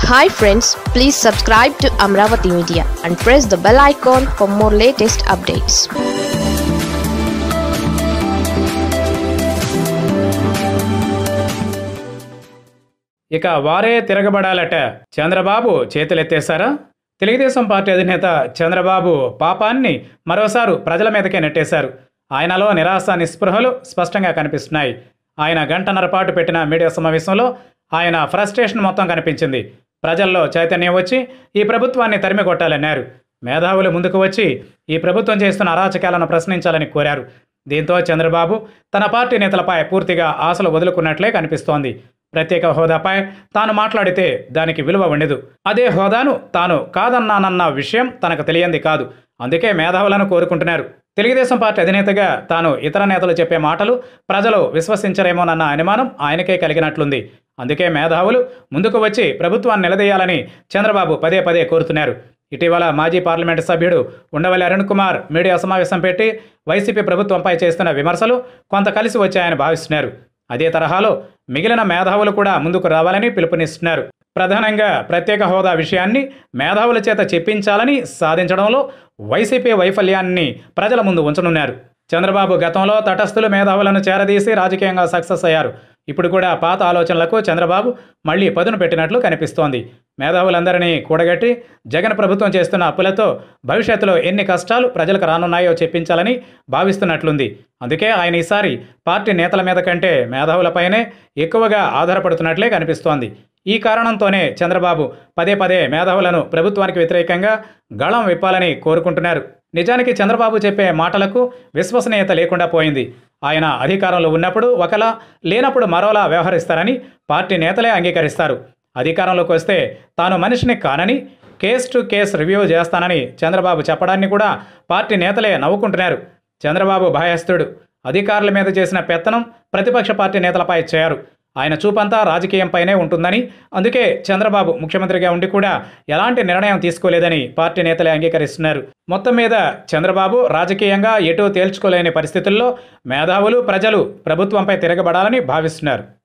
hi friends please subscribe to Amaravati media and press the bell icon for more latest updates ఇక వారే తిరగబడాలట చంద్రబాబు చేతులెత్తేశారా Telugu Desam party అధినేత చంద్రబాబు పాపాన్ని మరోసారి ప్రజల మీదకే నెట్టేశారు ఆయనలో నిరాశ నిస్పృహలు స్పష్టంగా కనిపిస్తున్నాయి ఆయన గంటన్నర పాటు పెట్టిన మీడియా సమావేశంలో ఆయన ఫ్రస్ట్రేషన్ మొత్తం కనిపించింది ప్రజల్లో చైతన్యం వచ్చి ఈ ప్రభుత్వాన్ని తరిమి కొట్టాలన్నారు మేధావులు ముందుకు వచ్చి ఈ ప్రభుత్వం చేస్తున్న అరాచకాలను ప్రశ్నించాలని కోరారు దీంతో చంద్రబాబు తన పార్టీ నేతలపై పూర్తిగా ఆశలు వదులుకున్నట్లే కనిపిస్తోంది ప్రత్యేక హోదాపై తాను మాట్లాడితే దానికి విలువ ఉండదు అదే హోదాను తాను కాదన్నానన్న విషయం తనకు తెలియంది కాదు అందుకే మేధావులను కోరుకుంటున్నారు తెలుగుదేశం పార్టీ అధినేతగా తాను ఇతర నేతలు చెప్పే మాటలు ప్రజలు విశ్వసించరేమోనన్న అనుమానం ఆయనకే కలిగినట్లుంది అందుకే మేధావులు ముందుకు వచ్చి ప్రభుత్వాన్ని నిలదీయాలని చంద్రబాబు పదే పదే కోరుతున్నారు ఇటీవల మాజీ పార్లమెంటు సభ్యుడు ఉండవల్లి అరుణ్ కుమార్ మీడియా సమావేశం పెట్టి వైసీపీ ప్రభుత్వంపై చేస్తున్న విమర్శలు కొంత కలిసి వచ్చాయని భావిస్తున్నారు అదే తరహాలో మిగిలిన మేధావులు కూడా ముందుకు రావాలని పిలుపునిస్తున్నారు ప్రధానంగా ప్రత్యేక హోదా విషయాన్ని మేధావుల చేత చెప్పించాలని సాధించడంలో వైసీపీ వైఫల్యాన్ని ప్రజల ముందు ఉంచనున్నారు చంద్రబాబు గతంలో తటస్థులు మేధావులను చేరదీసి రాజకీయంగా సక్సెస్ అయ్యారు ఇప్పుడు కూడా పాత ఆలోచనలకు చంద్రబాబు మళ్లీ పదును పెట్టినట్లు కనిపిస్తోంది మేధావులందరినీ కూడగట్టి జగన్ ప్రభుత్వం చేస్తున్న అప్పులతో భవిష్యత్తులో ఎన్ని కష్టాలు ప్రజలకు రానున్నాయో చెప్పించాలని భావిస్తున్నట్లుంది అందుకే ఆయన ఈసారి పార్టీ నేతల మీద కంటే మేధావులపైనే ఎక్కువగా ఆధారపడుతున్నట్లే కనిపిస్తోంది ఈ కారణంతోనే చంద్రబాబు పదే పదే మేధావులను ప్రభుత్వానికి వ్యతిరేకంగా గళం విప్పాలని కోరుకుంటున్నారు నిజానికి చంద్రబాబు చెప్పే మాటలకు విశ్వసనీయత లేకుండా పోయింది ఆయన అధికారంలో ఉన్నప్పుడు ఒకలా లేనప్పుడు మరోలా వ్యవహరిస్తారని పార్టీ నేతలే అంగీకరిస్తారు అధికారంలోకి వస్తే తాను మనిషిని కానని కేస్ టు కేస్ రివ్యూ చేస్తానని చంద్రబాబు చెప్పడాన్ని కూడా పార్టీ నేతలే నవ్వుకుంటున్నారు చంద్రబాబు భయస్థుడు అధికారుల మీద చేసిన పెత్తనం ప్రతిపక్ష పార్టీ నేతలపై చేయరు ఆయన చూపంతా రాజకీయంపైనే ఉంటుందని అందుకే చంద్రబాబు ముఖ్యమంత్రిగా ఉండి కూడా ఎలాంటి నిర్ణయం తీసుకోలేదని పార్టీ నేతలే అంగీకరిస్తున్నారు మొత్తం మీద చంద్రబాబు రాజకీయంగా ఎటూ తేల్చుకోలేని పరిస్థితుల్లో మేధావులు ప్రజలు ప్రభుత్వంపై తిరగబడాలని భావిస్తున్నారు